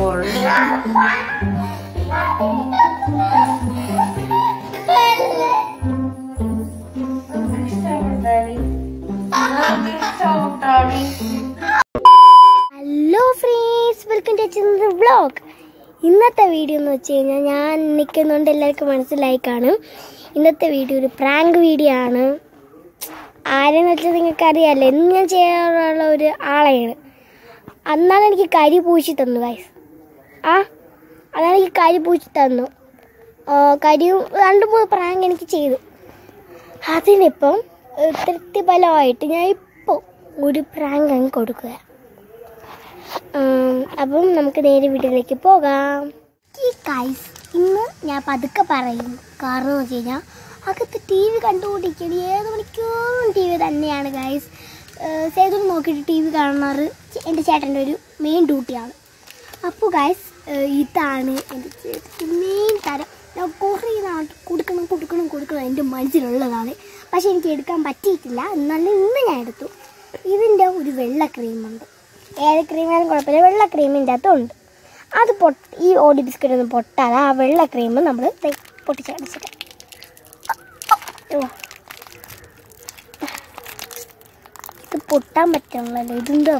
അപ്പോൾ hello friends welcome to Chandra vlog ഇന്നത്തെ video എന്ന് വെച്ച് കഴിഞ്ഞാൽ ഞാൻ നിൽക്കുന്നുണ്ട് എല്ലാവർക്കും മനസ്സിലായി കാണും ഇന്നത്തെ വീഡിയോ ഒരു പ്രാങ്ക് വീഡിയോ ആണ് ആരെന്ന് വെച്ചാൽ നിങ്ങൾക്ക് അറിയാമല്ലോ എന്ന് ഞാൻ ചെയ്യാറുള്ള ഒരു ആളെയാണ് അന്നാണ് എനിക്ക് കരി പൂശി തന്നു ഗൈസ് ആ അതാണ് എനിക്ക് കരി പൂശി തന്നു ആ, കരിയും രണ്ട് മൂന്ന് പ്രാങ്ക് എനിക്ക് ചെയ്തു അതിനിപ്പം ഏഹ്, തൃപ്തിഫലമായിട്ട് ഞാൻ ഇപ്പോൾ ഒരു പ്രാങ്ക് അങ്ങ് കൊടുക്കുക ഉം, അപ്പം നമുക്ക് നേരെ വീട്ടിലേക്ക് പോകാം ഈ ഗൈസ് ഇന്ന് ഞാൻ പതുക്കെ പറയും കാരണം എന്ന് വെച്ച് കഴിഞ്ഞാൽ അകത്ത് ടി വി കണ്ടുകൊണ്ടിരിക്കുകയാണ് ഏത് മണിക്കൂറും ടി വി തന്നെയാണ് ഗൈസ് സേതു നോക്കിയിട്ട് ടി വി കാണുന്നത് എൻ്റെ ചേട്ടൻ്റെ ഒരു മെയിൻ ഡ്യൂട്ടിയാണ് അപ്പോൾ ഗൈസ് ഇതാണ് എൻ്റെ ചേട്ടൻ്റെ മെയിൻ തരം ഞാൻ കുറേ നാട്ട് കൊടുക്കണം കൊടുക്കണം കൊടുക്കണം എൻ്റെ മനസ്സിലുള്ളതാണ് പക്ഷേ എനിക്ക് എടുക്കാൻ പറ്റിയിട്ടില്ല എന്നാലും ഇന്ന് ഞാൻ എടുത്തു ഇതിൻ്റെ ഒരു വെള്ള ക്രീമുണ്ട് ഏത് ക്രീമായാലും കുഴപ്പമില്ല വെള്ള ക്രീമിൻ്റെ അകത്തുണ്ട് അത് പൊട്ട് ഈ ഓടി ബിസ്ക്കറ്റ് ഒന്നും പൊട്ടാതെ ആ വെള്ള ക്രീം നമ്മൾ പൊട്ടിച്ചടിച്ചിട്ട് ഇത് പൊട്ടാൻ പറ്റണല്ലോ ഇതെന്തോ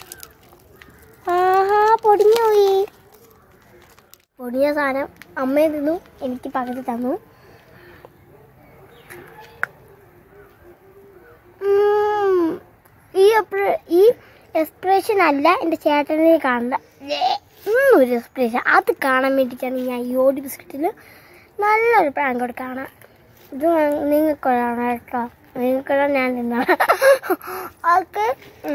ആഹാ പൊടിഞ്ഞു പോയി പൊടിഞ്ഞ സാധനം അമ്മയിൽ നിന്നു എനിക്ക് പകുതി തന്നു ഉം. ഈ എപ്ര- ഈ എക്സ്പ്രഷൻ അല്ല എൻ്റെ ചേട്ടനെ കാണണ്ട ഒരു എക്സ്പ്രഷൻ അത് കാണാൻ വേണ്ടിയിട്ടാണ് ഞാൻ ഈ ഓടി ബിസ്ക്കറ്റിൽ നല്ലൊരു പ്രാങ്ക് കൂടെ കാണാം ഇത് നിങ്ങൾക്കുള്ളതാണ് കേട്ടോ നിങ്ങൾക്കുള്ള ഞാൻ തിന്നാണ് ഓക്കെ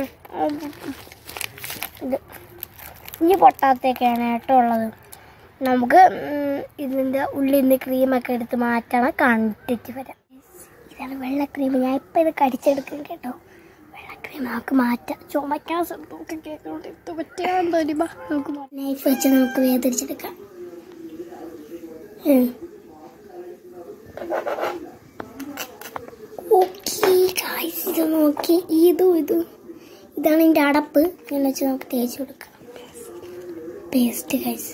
ഇത് ഇനി പൊട്ടാത്തൊക്കെയാണ് കേട്ടോ ഉള്ളത് നമുക്ക് ഉം, ഇതിൻ്റെ ഉള്ളിൽ നിന്ന് ക്രീമൊക്കെ എടുത്ത് മാറ്റണം കണ്ടിട്ട് വരാം ഇതാണ് വെള്ള ക്രീം ഞാൻ ഇപ്പം ഇത് കടിച്ചെടുക്കും കേട്ടോ വെള്ള ക്രീം നമുക്ക് മാറ്റാം ചുമക്കാൻ നമുക്ക് കേൾക്കൊണ്ട് ഇത് പറ്റാൻ തോന്നിപ്പോ നമുക്ക് നൈഫ് വെച്ച് നമുക്ക് വേദനിച്ചെടുക്കാം ഓക്കെ ഗായ്സ് ഇത് നോക്കി ഇതും ഇതും ഇതാണ് ഇതിൻ്റെ അടപ്പ് ഇങ്ങനെ വെച്ച് നമുക്ക് തേച്ച് കൊടുക്കാം പേസ്റ്റ് ഗൈസ്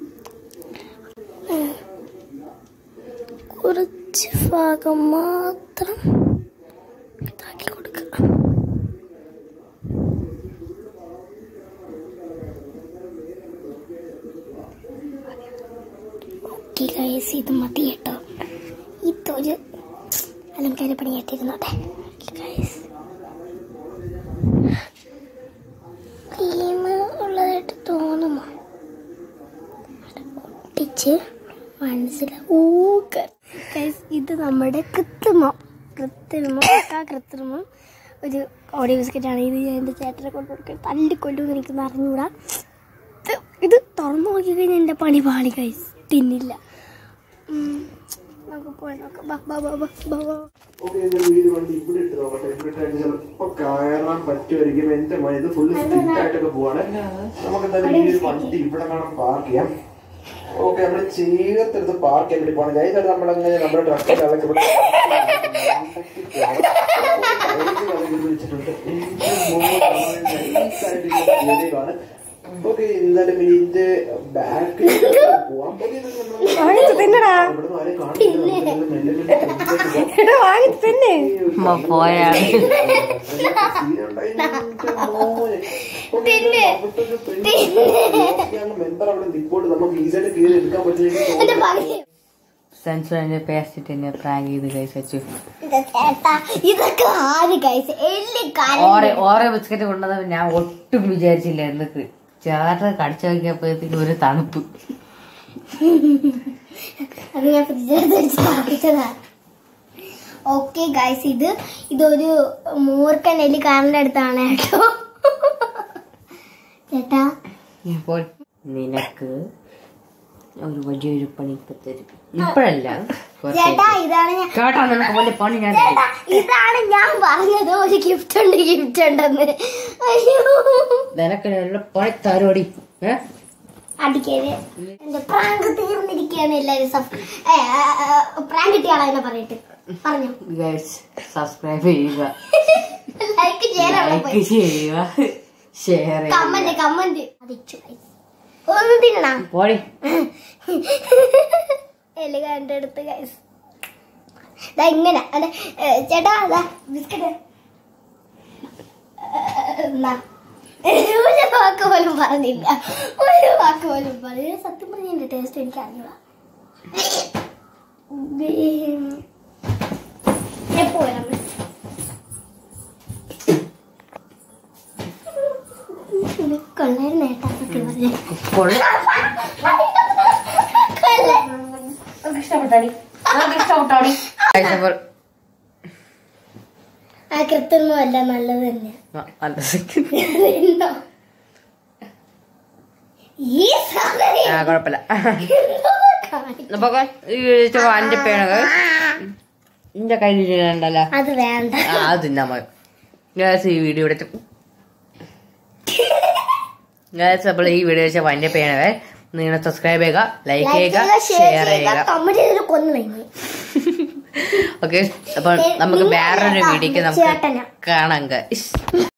കുറച്ച് ഭാഗം മാത്രം ഇതാക്കി കൊടുക്കുക ഓക്കെ ഗൈസ് ഇത് മതി കേട്ടോ ഇതൊരു അലങ്കാര പണിയായിട്ടിരുന്നോട്ടെ ഗൈസ് ക്രീം ഉള്ളതായിട്ട് തോന്നുമോ ഒട്ടിച്ച് മനസ്സിലാവും ഇത് നമ്മുടെ കൃത്രിമം കൃത്രിമം ആ കൃത്രിമം ഒരു ഓഡിയോ ബിസ്ക്കറ്റാണ് ഇത് ഞാൻ എൻ്റെ ചേട്ടനെ കൊണ്ട് കൊടുക്കാൻ തല്ലിക്കൊല്ലുമെന്ന് എനിക്ക് അറിഞ്ഞൂടാ ഇത് ഇത് തുറന്നു നോക്കി കഴിഞ്ഞാൽ എൻ്റെ പണി പാളി കൈസ് തിന്നില്ല ഉം, നമുക്ക് പോയി നോക്കാം ബാ ബാ ബാ ബാ ബാ ബാ ഓക്കെ എന്റെ വീട് വണ്ടി ഇവിടെ ഇട്ട് നോക്കട്ടെ ഇവിടെ ഇട്ട് കഴിഞ്ഞാൽ ചിലപ്പോ കയറാൻ പറ്റുമായിരിക്കും എന്റെ മഴ ഇത് ഫുള്ള് സ്റ്റിക്കായിട്ടൊക്കെ പോവാണ് നമുക്ക് എന്തായാലും ഈ ഒരു വണ്ടി ഇവിടെ കാണാൻ പാർക്ക് ചെയ്യാം ഓക്കെ നമ്മള് ചേർത്തെടുത്ത് പാർക്ക് ചെയ്യാൻ വേണ്ടി പോകണം കഴിഞ്ഞാൽ നമ്മളങ്ങനെ നമ്മുടെ ട്രക്കിന്റെ അളക്ക് ഇവിടെ വെച്ചിട്ടുണ്ട് ഓക്കെ എന്തായാലും ഇതിന്റെ ബാക്കിൽ പോവാം ഓക്കെ ഇവിടുന്ന് ആരെയും കാണില്ല അമ്മ പോയാണ് മെമ്പർ അവിടെ നിപ്പോട്ട് നമുക്ക് ഈസിയായിട്ട് കീറി എടുക്കാൻ പറ്റില്ലെങ്കിൽ സൺസൈൻ്റെ പേസ്റ്റ് തന്നെ പ്രാങ്ക് ചെയ്ത് കഴിച്ചു ഇത് ചേട്ടാ ഇതൊക്കെ ആര് കൈസ് എല്ലി ഓറെ ഓറെ ബിസ്ക്കറ്റ് കൊണ്ടുവന്നപ്പോ ഞാൻ ഒട്ടും വിചാരിച്ചില്ല എന്തൊക്കെ ചേട്ടൻ കടിച്ചു നോക്കിയപ്പോഴത്തേക്ക് ഒരു തണുപ്പ് അത് ഞാൻ ഫ്രിഡ്ജിച്ചതാ ഓക്കെ ഗൈസ് ഇത് ഇതൊരു മൂർക്കൻ എലി കാറിന്റെ അടുത്താണ് കേട്ടോ ചേട്ടാ ഇപ്പോൾ നിനക്ക് ഒരു വലിയൊരു പണി ഇപ്പൊ തരും ഇപ്പഴല്ല കുറച്ച് ചേട്ടാ ഇതാണ് ഞാൻ കേട്ടോ നിനക്ക് വലിയ പണി ഞാൻ തരും. ചേട്ടാ ഇതാണ് ഞാൻ പറഞ്ഞത് ഒരു ഗിഫ്റ്റ് ഉണ്ട് ഗിഫ്റ്റ് ഉണ്ടെന്ന് അയ്യോ നിനക്ക് നല്ല പണി തരോടി ഏ അടിക്കരുത് എന്റെ പ്രാങ്ക് തീർന്നിരിക്കുകയാണ് എല്ലാരും പ്രാങ്ക് കിട്ടിയ ആളെന്നെ പറയട്ടെ പറഞ്ഞു ഗൈസ് സബ്സ്ക്രൈബ് ചെയ്യുക ലൈക്ക് ചെയ്യാൻ ലൈക്ക് ചെയ്യുക ഷെയർ ചെയ്യുക കമന്റ് കമന്റ് അടിച്ചു guys. ഒന്ന് തിന്നണ പോടി എലി കണ്ടെടുത്ത് ഗൈസ് ദാ ഇങ്ങനെ അതെ ഏ, ചേട്ടാ അതാ ബിസ്ക്കറ്റ് എന്നാ ഒരു വാക്ക് പോലും പറഞ്ഞില്ല ഒരു വാക്ക് പോലും പറഞ്ഞില്ല സത്യം പറഞ്ഞ ടേസ്റ്റ് എനിക്ക് അറിഞ്ഞൂടാ എപ്പോ വരാം കൊള്ളായിരുന്നു ഏട്ടാ സത്യം പറഞ്ഞേ കൊള്ളാം കൊള്ളാം നമുക്ക് ഇഷ്ടപ്പെട്ടാടി നമുക്ക് ഇഷ്ടപ്പെട്ടാടി Guys, അപ്പോൾ ആ കൃത്യൊന്നും അല്ല നല്ലത് തന്നെ ആ, അല്ല second. എന്തോ? ഈ സാധനം ആ കുഴപ്പമില്ല എന്തോ കാണിക്കും. അപ്പൊ ഈ വീഴ്ച അന്റെ പേണത് നിന്റെ കയ്യിൽ ഉണ്ടല്ലോ അത് വേണ്ട ആ അത് തിന്നാ മതി ഗാസ് ഈ വീഡിയോ എടുത്ത് ഗാസ് അപ്പോൾ ഈ വീഡിയോ വെച്ച വന്റെ പേണവേ നിങ്ങൾ സബ്സ്ക്രൈബ് ചെയ്യുക ലൈക്ക് ലൈക്ക് ചെയ്യുക ചെയ്യുക ഷെയർ ഷെയർ ചെയ്യുക ചെയ്യുക കമന്റ് ചെയ്ത് കൊന്നു കഴിഞ്ഞു ഓക്കെ അപ്പോൾ നമുക്ക് നിങ്ങൾ വേറൊരു കേട്ടോ, വീഡിയോക്ക് നമുക്ക് ചേട്ടനാ. കാണാം guys.